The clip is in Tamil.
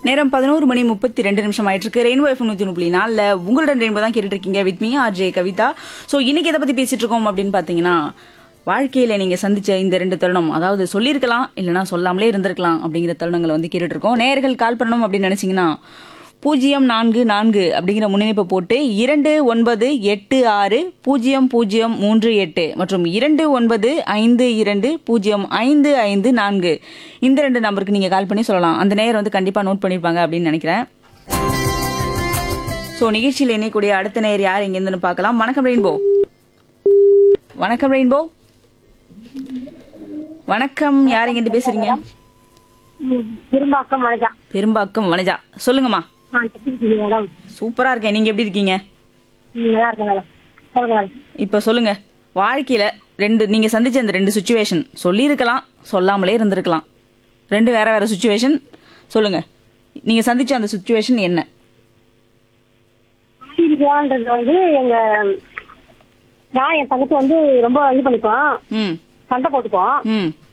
நேரம் பதினோரு மணி முப்பத்தி ரெண்டு நிமிஷம் ஆயிட்டு இருக்கு ரெயின்போ எஃப்எம் நூத்தி புள்ளி நாலுல உங்களுடன் ரெயின்போ தான் கேட்டுட்டு இருக்கீங்க with me RJ Kavitha so இன்னைக்கு எதை பத்தி பேசிட்டு இருக்கோம் அப்படின்னு பாத்தீங்கன்னா வாழ்க்கையில நீங்க சந்திச்ச இந்த ரெண்டு தருணம் அதாவது சொல்லியிருக்கலாம் இல்லைன்னா சொல்லாமலே இருந்திருக்கலாம் அப்படிங்கிற தருணங்களை வந்து கேட்டுட்டு இருக்கோம் நேயர்கள் கால் பண்ணணும் அப்படின்னு நினைச்சீங்கன்னா பூஜ்ஜியம் நான்கு நான்கு அப்படிங்கிற முன்னிணைப்பை போட்டு இரண்டு ஒன்பது எட்டு ஆறு பூஜ்ஜியம் பூஜ்ஜியம் மூன்று எட்டு மற்றும் இரண்டு ஒன்பது ஐந்து இரண்டு பூஜ்ஜியம் ஐந்து ஐந்து நான்கு இந்த ரெண்டு நம்பருக்கு நீங்க கால் பண்ணி சொல்லலாம் அந்த நேயர் வந்து கண்டிப்பா நோட் பண்ணிருப்பாங்க அப்படின்னு நினைக்கிறேன் ஸோ நிகழ்ச்சியில் இணையக்கூடிய அடுத்த நேயர் யார் எங்கேருந்துன்னு பார்க்கலாம் வணக்கம் ரெயின்போ வணக்கம் ரெயின்போ வணக்கம் யார் எங்கிருந்து பேசுறீங்க திரும்பாக்கம் மழைஜா பெரும்பாக்கம் வனஜா சொல்லுங்கம்மா ஆ எப்படி இருக்கீங்க மேடம் சூப்பரா இருக்கேன் நீங்க எப்படி இருக்கீங்க ம், நல்லா இருக்கேன் மேடம் சொல்லுங்க மேடம் இப்ப சொல்லுங்க வாழ்க்கையில ரெண்டு நீங்க சந்திச்ச அந்த ரெண்டு சுச்சுவேஷன் சொல்லியிருக்கலாம் சொல்லாமலே இருந்திருக்கலாம் ரெண்டு வேற வேற சுச்சுவேஷன் சொல்லுங்க நீங்க சந்திச்ச அந்த சுச்சுவேஷன் என்ன ஆசிரியரான்றது வந்து எங்க நான் என் தங்கச்சி வந்து ரொம்ப இது பண்ணிப்போம் ம் சண்டை போட்டுப்போம் ம்